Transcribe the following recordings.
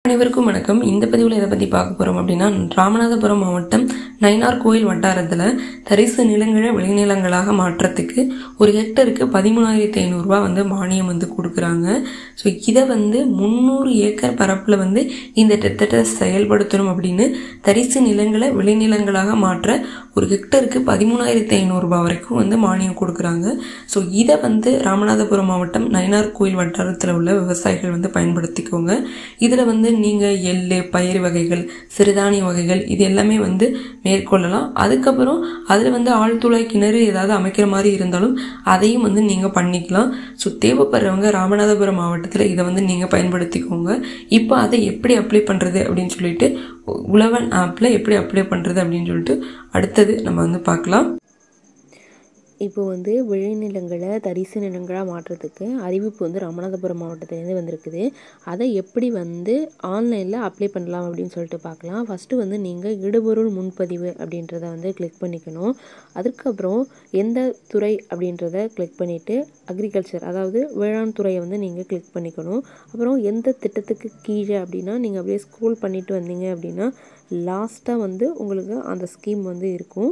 அனைவருக்கும் வணக்கம் இந்த பதிவில் எதை பற்றி பார்க்க போகிறோம் அப்படின்னா ராமநாதபுரம் மாவட்டம் நயினார் கோயில் வட்டாரத்தில் தரிசு நிலங்களை விளைநிலங்களாக மாற்றத்துக்கு ஒரு ஹெக்டருக்கு பதிமூணாயிரத்தி ஐநூறுரூவா வந்து மானியம் வந்து கொடுக்குறாங்க ஸோ இதை வந்து முந்நூறு ஏக்கர் பரப்பில் வந்து இந்த திட்டத்தை செயல்படுத்தணும் அப்படின்னு தரிசு நிலங்களை விளைநிலங்களாக மாற்ற ஒரு ஹெக்டருக்கு பதிமூணாயிரத்தி ஐநூறுரூபா வரைக்கும் வந்து மானியம் கொடுக்குறாங்க ஸோ இதை வந்து ராமநாதபுரம் மாவட்டம் நயினார் கோயில் வட்டாரத்தில் உள்ள விவசாயிகள் வந்து பயன்படுத்திக்கோங்க இதில் வந்து நீங்கள் எள்ளு பயிர் வகைகள் சிறுதானிய வகைகள் இது எல்லாமே வந்து மேற்கொள்ளலாம் அதுக்கப்புறம் அதில் வந்து ஆழ்துளை கிணறு ஏதாவது அமைக்கிற மாதிரி இருந்தாலும் அதையும் வந்து நீங்கள் பண்ணிக்கலாம் ஸோ தேவைப்படுறவங்க ராமநாதபுரம் மாவட்டத்தில் இதை வந்து நீங்கள் பயன்படுத்திக்கோங்க இப்போ அதை எப்படி அப்ளை பண்ணுறது அப்படின்னு சொல்லிட்டு உழவன் ஆப்பில் எப்படி அப்ளை பண்ணுறது அப்படின்னு சொல்லிட்டு அடுத்தது நம்ம வந்து பார்க்கலாம் இப்போ வந்து விளைநிலங்களை தரிசு நிலங்களாக மாற்றுறதுக்கு அறிவிப்பு வந்து ராமநாதபுரம் மாவட்டத்துலேருந்து வந்திருக்குது அதை எப்படி வந்து ஆன்லைனில் அப்ளை பண்ணலாம் அப்படின்னு சொல்லிட்டு பார்க்கலாம் ஃபஸ்ட்டு வந்து நீங்கள் இடுபொருள் முன்பதிவு அப்படின்றத வந்து கிளிக் பண்ணிக்கணும் அதுக்கப்புறம் எந்த துறை அப்படின்றத கிளிக் பண்ணிவிட்டு அக்ரிகல்ச்சர் அதாவது வேளாண் துறையை வந்து நீங்கள் கிளிக் பண்ணிக்கணும் அப்புறம் எந்த திட்டத்துக்கு கீழே அப்படின்னா நீங்கள் அப்படியே ஸ்க்ரோல் பண்ணிட்டு வந்தீங்க அப்படின்னா லாஸ்ட்டாக வந்து உங்களுக்கு அந்த ஸ்கீம் வந்து இருக்கும்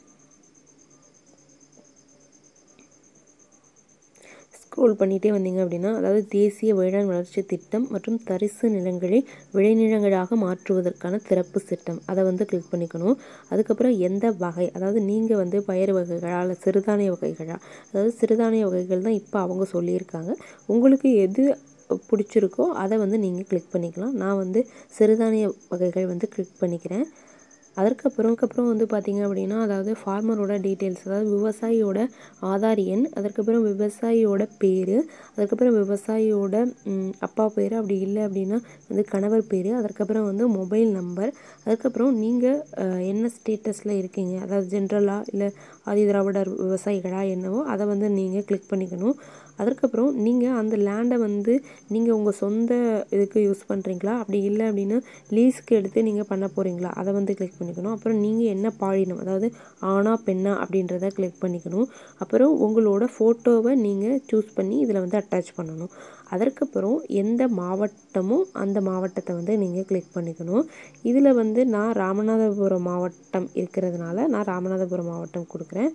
ஸ்க்ரோல் பண்ணிகிட்டே வந்தீங்க அப்படின்னா அதாவது தேசிய வேளாண் வளர்ச்சி திட்டம் மற்றும் தரிசு நிலங்களை விளைநிலங்களாக மாற்றுவதற்கான திறப்பு திட்டம் அதை வந்து கிளிக் பண்ணிக்கணும் அதுக்கப்புறம் எந்த வகை அதாவது நீங்கள் வந்து பயிர் வகைகளா இல்லை சிறுதானிய வகைகளா அதாவது சிறுதானிய வகைகள் தான் இப்போ அவங்க சொல்லியிருக்காங்க உங்களுக்கு எது பிடிச்சிருக்கோ அதை வந்து நீங்கள் கிளிக் பண்ணிக்கலாம் நான் வந்து சிறுதானிய வகைகள் வந்து கிளிக் பண்ணிக்கிறேன் அதற்கப்புறம் அப்புறம் வந்து பார்த்திங்க அப்படின்னா அதாவது ஃபார்மரோட டீட்டெயில்ஸ் அதாவது விவசாயியோட ஆதார் எண் அதற்கப்புறம் விவசாயியோட பேர் அதுக்கப்புறம் விவசாயியோட அப்பா பேர் அப்படி இல்லை அப்படின்னா வந்து கணவர் பேர் அதற்கப்புறம் வந்து மொபைல் நம்பர் அதுக்கப்புறம் நீங்கள் என்ன ஸ்டேட்டஸில் இருக்கீங்க அதாவது ஜென்ரலாக இல்லை ஆதி திராவிடர் விவசாயிகளா என்னவோ அதை வந்து நீங்கள் கிளிக் பண்ணிக்கணும் அதற்கப்புறம் நீங்கள் அந்த லேண்டை வந்து நீங்கள் உங்கள் சொந்த இதுக்கு யூஸ் பண்ணுறீங்களா அப்படி இல்லை அப்படின்னா லீஸுக்கு எடுத்து நீங்கள் பண்ண போகிறீங்களா அதை வந்து கிளிக் பண்ணிக்கணும் அப்புறம் நீங்கள் என்ன பாலினம் அதாவது ஆணா பெண்ணா அப்படின்றத கிளிக் பண்ணிக்கணும் அப்புறம் உங்களோட ஃபோட்டோவை நீங்கள் சூஸ் பண்ணி இதில் வந்து அட்டாச் பண்ணணும் அதற்கப்புறம் எந்த மாவட்டமோ அந்த மாவட்டத்தை வந்து நீங்கள் கிளிக் பண்ணிக்கணும் இதில் வந்து நான் ராமநாதபுரம் மாவட்டம் இருக்கிறதுனால நான் ராமநாதபுரம் மாவட்டம் கொடுக்குறேன்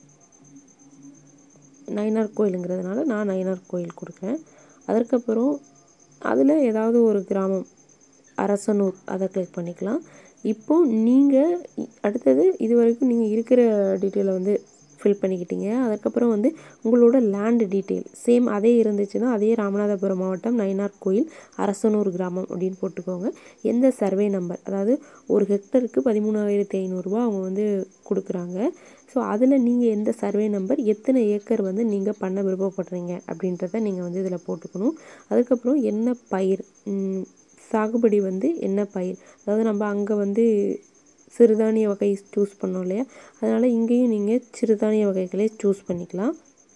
நயினார் கோயிலுங்கிறதுனால நான் நயினார் கோயில் கொடுக்குறேன் அதற்கப்புறம் அதில் ஏதாவது ஒரு கிராமம் அரசனூர் அதை கிளிக் பண்ணிக்கலாம் இப்போது நீங்கள் அடுத்தது இது வரைக்கும் நீங்கள் இருக்கிற டீட்டெயிலை வந்து ஃபில் பண்ணிக்கிட்டீங்க அதுக்கப்புறம் வந்து உங்களோட லேண்டு டீட்டெயில் சேம் அதே இருந்துச்சுன்னா அதே ராமநாதபுரம் மாவட்டம் நயினார் கோயில் அரசனூர் கிராமம் அப்படின்னு போட்டுக்கோங்க எந்த சர்வே நம்பர் அதாவது ஒரு ஹெக்டருக்கு பதிமூணாயிரத்தி ஐநூறுரூவா அவங்க வந்து கொடுக்குறாங்க ஸோ அதில் நீங்கள் எந்த சர்வே நம்பர் எத்தனை ஏக்கர் வந்து நீங்கள் பண்ண விருப்பப்படுறீங்க அப்படின்றத நீங்கள் வந்து இதில் போட்டுக்கணும் அதுக்கப்புறம் என்ன பயிர் சாகுபடி வந்து என்ன பயிர் அதாவது நம்ம அங்கே வந்து சிறுதானிய வகை சூஸ் பண்ணோம் இல்லையா அதனால் இங்கேயும் நீங்கள் சிறுதானிய வகைகளை சூஸ் பண்ணிக்கலாம்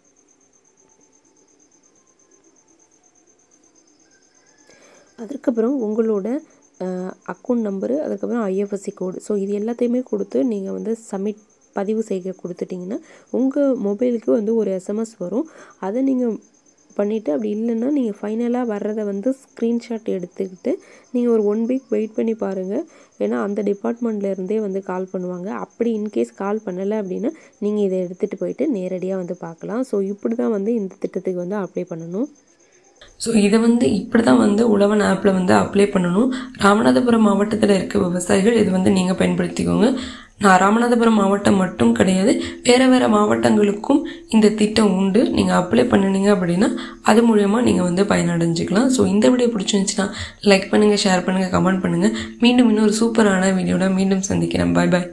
அதுக்கப்புறம் உங்களோட அக்கௌண்ட் நம்பரு அதுக்கப்புறம் ஐஎஃப்எஸ்சி கோடு ஸோ இது எல்லாத்தையுமே கொடுத்து நீங்கள் வந்து சப்மிட் பதிவு செய்ய கொடுத்துட்டிங்கன்னா உங்கள் மொபைலுக்கு வந்து ஒரு எஸ்எம்எஸ் வரும் அதை நீங்கள் பண்ணிவிட்டு அப்படி இல்லைன்னா நீங்கள் ஃபைனலாக வர்றதை வந்து ஸ்க்ரீன்ஷாட் எடுத்துக்கிட்டு நீங்கள் ஒரு ஒன் வீக் வெயிட் பண்ணி பாருங்கள் ஏன்னா அந்த டிபார்ட்மெண்ட்லேருந்தே வந்து கால் பண்ணுவாங்க அப்படி இன்கேஸ் கால் பண்ணலை அப்படின்னா நீங்கள் இதை எடுத்துகிட்டு போயிட்டு நேரடியாக வந்து பார்க்கலாம் ஸோ இப்படி தான் வந்து இந்த திட்டத்துக்கு வந்து அப்ளை பண்ணணும் ஸோ இதை வந்து இப்படி தான் வந்து உழவன் ஆப்பில் வந்து அப்ளை பண்ணணும் ராமநாதபுரம் மாவட்டத்தில் இருக்க விவசாயிகள் இது வந்து நீங்கள் பயன்படுத்திக்கோங்க நான் ராமநாதபுரம் மாவட்டம் மட்டும் கிடையாது வேறு வேறு மாவட்டங்களுக்கும் இந்த திட்டம் உண்டு நீங்கள் அப்ளை பண்ணினீங்க அப்படின்னா அது மூலயமா நீங்கள் வந்து பயனடைஞ்சிக்கலாம் ஸோ இந்த வீடியோ பிடிச்சிருந்துச்சுன்னா லைக் பண்ணுங்கள் ஷேர் பண்ணுங்கள் கமெண்ட் பண்ணுங்கள் மீண்டும் இன்னொரு சூப்பரான வீடியோட மீண்டும் சந்திக்கிறேன் பாய் பாய்